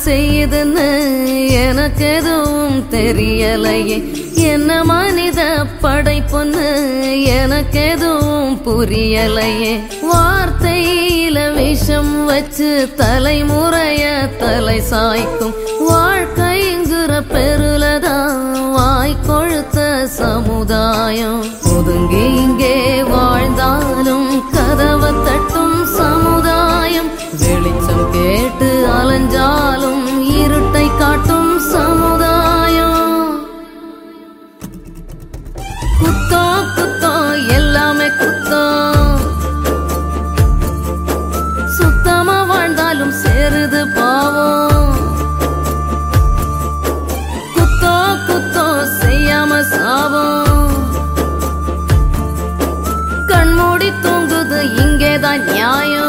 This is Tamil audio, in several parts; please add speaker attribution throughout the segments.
Speaker 1: செய்யுதுன்னு எனக்கு எதுவும் தெரியலையே என்ன மனித படைப்புன்னு எனக்கு எதுவும் புரியலையே வார்த்தையில விஷம் வச்சு தலைமுறைய தலை சாய்க்கும் வாழ்க்கைங்கிற பெருலதான் வாய் கொழுத்த சமுதாயம் ஒதுங்கி இங்கே வாழ்ந்தாலும் கதவை தட்டும் சமுதாயம் வெளிச்சம் கேட்டு அலைஞ்சாலும் இருட்டை காட்டும் சமுதாயம் குத்தம் குத்தம் எல்லாமே குத்தம் சுத்தமா வாழ்ந்தாலும் சேருது பாவம் குத்தோ குத்தோ செய்யாம சாவம் கண்மூடி தூங்குது இங்கேதான் நியாயம்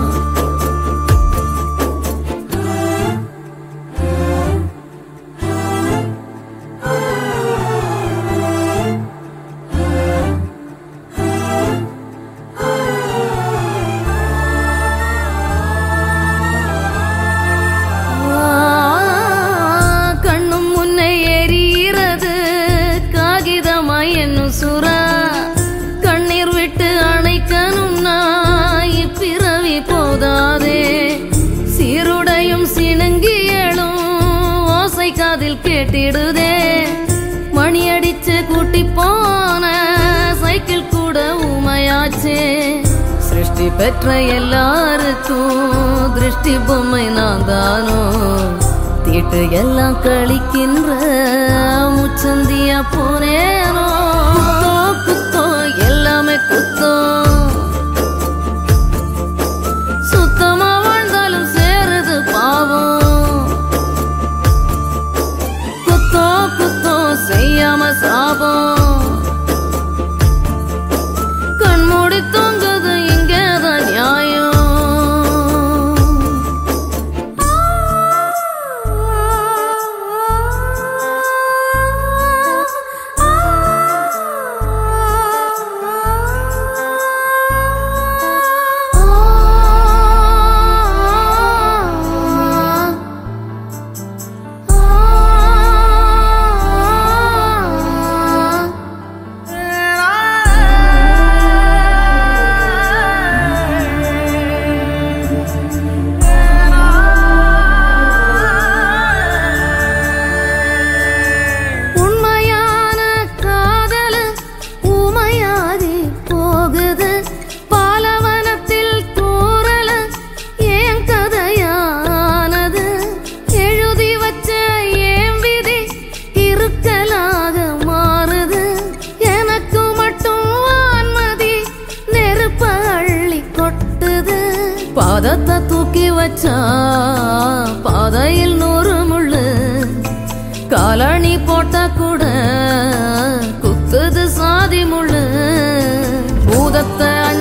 Speaker 1: கண்ணும் முன்னே எரிகிறது காகிதமாய் என்னும் சுறா கண்ணீர் விட்டு அணைக்கணும்னா இப்பிறவி போதாதே சீருடையும் சிணுங்கியலும் ஓசை காதில் கேட்டிடுதே மணி அடிச்சு கூட்டி போன சைக்கிள் கூட ஊமையாச்சே சிருஷ்டி பெற்ற எல்லாருக்கும் திருஷ்டி பொம்மை நான் தானோ தீட்டு எல்லாம் கழிக்கின்ற முச்சந்தியா போனேனோ குத்தோ குத்தோ எல்லாமே குத்தோ சுத்தமா வாழ்ந்தாலும் சேருது பாவம் குத்தோ குத்தோ செய்யாம சாபம் கண்மூடி தூங்குது இங்கேதான் நியாயம் உண்மையான காதல் ஊமையாகி போகுது பாலவனத்தில் தூரல ஏன் கதையானது எழுதி வச்ச ஏன் விதி இருக்கலாக மாறுது எனக்கு மட்டும் வான்மதி நெருப்ப அள்ளி கொட்டுது பாதத்தை தூக்கி வச்சா பாதையில் நூறு முள்ளு காலணி போட்டா கூட குத்துது சாதி முள்ளு பூதத்தை